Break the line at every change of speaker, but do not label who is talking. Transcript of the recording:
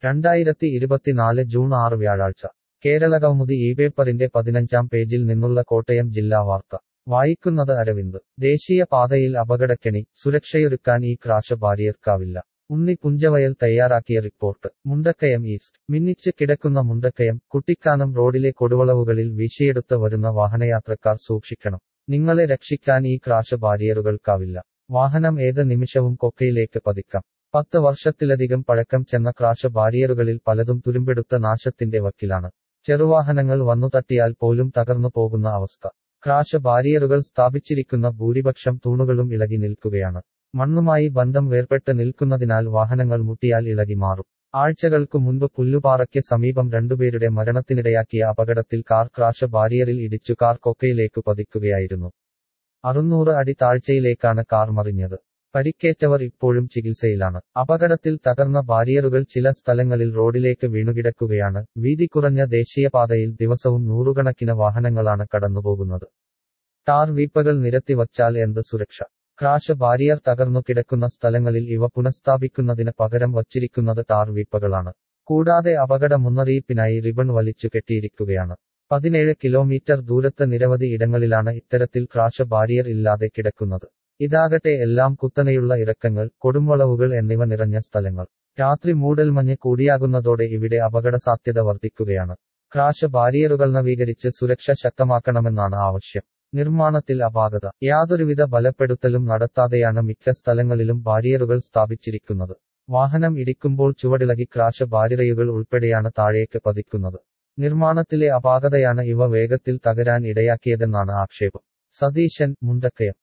രണ്ടായിരത്തി ഇരുപത്തിനാല് ജൂൺ ആറ് വ്യാഴാഴ്ച കേരളകൗമുദി ഈ പേപ്പറിന്റെ പതിനഞ്ചാം പേജിൽ നിന്നുള്ള കോട്ടയം ജില്ലാ വാർത്ത വായിക്കുന്നത് അരവിന്ദ് ദേശീയ പാതയിൽ അപകടക്കെണി സുരക്ഷയൊരുക്കാൻ ഈ ക്രാഷ് ബാരിയർക്കാവില്ല ഉണ്ണി പുഞ്ചവയൽ തയ്യാറാക്കിയ റിപ്പോർട്ട് മുണ്ടക്കയം ഈസ്റ്റ് മിന്നിച്ച് കിടക്കുന്ന മുണ്ടക്കയം കുട്ടിക്കാനം റോഡിലെ കൊടുവളവുകളിൽ വീശിയെടുത്ത് വരുന്ന വാഹനയാത്രക്കാർ സൂക്ഷിക്കണം നിങ്ങളെ രക്ഷിക്കാൻ ഈ ക്രാഷ് ബാരിയറുകൾക്കാവില്ല വാഹനം ഏത് നിമിഷവും കൊക്കയിലേക്ക് പതിക്കാം പത്ത് വർഷത്തിലധികം പഴക്കം ചെന്ന ക്രാഷ് ബാരിയറുകളിൽ പലതും തുരുമ്പെടുത്ത നാശത്തിന്റെ വക്കിലാണ് ചെറുവാഹനങ്ങൾ വന്നു തട്ടിയാൽ പോലും തകർന്നു പോകുന്ന അവസ്ഥ ക്രാഷ് ബാരിയറുകൾ സ്ഥാപിച്ചിരിക്കുന്ന ഭൂരിപക്ഷം തൂണുകളും ഇളകി നിൽക്കുകയാണ് മണ്ണുമായി ബന്ധം വേർപെട്ട് നിൽക്കുന്നതിനാൽ വാഹനങ്ങൾ മുട്ടിയാൽ ഇളകി മാറും ആഴ്ചകൾക്കു മുൻപ് പുല്ലുപാറയ്ക്ക് സമീപം രണ്ടുപേരുടെ മരണത്തിനിടയാക്കിയ അപകടത്തിൽ കാർ ക്രാഷ് ബാരിയറിൽ ഇടിച്ചു കാർ കൊക്കയിലേക്ക് പതിക്കുകയായിരുന്നു അറുന്നൂറ് അടി താഴ്ചയിലേക്കാണ് കാർ മറിഞ്ഞത് പരിക്കേറ്റവർ ഇപ്പോഴും ചികിത്സയിലാണ് അപകടത്തിൽ തകർന്ന ബാരിയറുകൾ ചില സ്ഥലങ്ങളിൽ റോഡിലേക്ക് വീണുകിടക്കുകയാണ് വീതി കുറഞ്ഞ ദേശീയപാതയിൽ ദിവസവും നൂറുകണക്കിന് വാഹനങ്ങളാണ് കടന്നുപോകുന്നത് ടാർ വീപ്പകൾ നിരത്തി വച്ചാൽ എന്ത് സുരക്ഷ ക്രാഷ് ബാരിയർ തകർന്നു കിടക്കുന്ന സ്ഥലങ്ങളിൽ ഇവ പുനഃസ്ഥാപിക്കുന്നതിന് പകരം വച്ചിരിക്കുന്നത് ടാർ വീപ്പകളാണ് കൂടാതെ അപകട മുന്നറിയിപ്പിനായി റിബൺ വലിച്ചു കെട്ടിയിരിക്കുകയാണ് പതിനേഴ് കിലോമീറ്റർ ദൂരത്ത് നിരവധി ഇടങ്ങളിലാണ് ഇത്തരത്തിൽ ക്രാഷ് ബാരിയർ ഇല്ലാതെ കിടക്കുന്നത് ഇതാകട്ടെ എല്ലാം കുത്തനെയുള്ള ഇറക്കങ്ങൾ കൊടുംവളവുകൾ എന്നിവ നിറഞ്ഞ സ്ഥലങ്ങൾ രാത്രി മൂടൽമഞ്ഞ് കൂടിയാകുന്നതോടെ ഇവിടെ അപകട സാധ്യത വർദ്ധിക്കുകയാണ് ക്രാഷ് ബാരിയറുകൾ നവീകരിച്ച് സുരക്ഷ ശക്തമാക്കണമെന്നാണ് ആവശ്യം നിർമ്മാണത്തിൽ അപാകത യാതൊരുവിധ ബലപ്പെടുത്തലും നടത്താതെയാണ് മിക്ക സ്ഥലങ്ങളിലും ബാരിയറുകൾ സ്ഥാപിച്ചിരിക്കുന്നത് വാഹനം ഇടിക്കുമ്പോൾ ചുവടിളകി ക്രാഷ് ബാരിയറുകൾ ഉൾപ്പെടെയാണ് താഴേക്ക് പതിക്കുന്നത് നിർമ്മാണത്തിലെ അപാകതയാണ് ഇവ വേഗത്തിൽ തകരാൻ ഇടയാക്കിയതെന്നാണ് ആക്ഷേപം സതീശൻ മുണ്ടക്കയം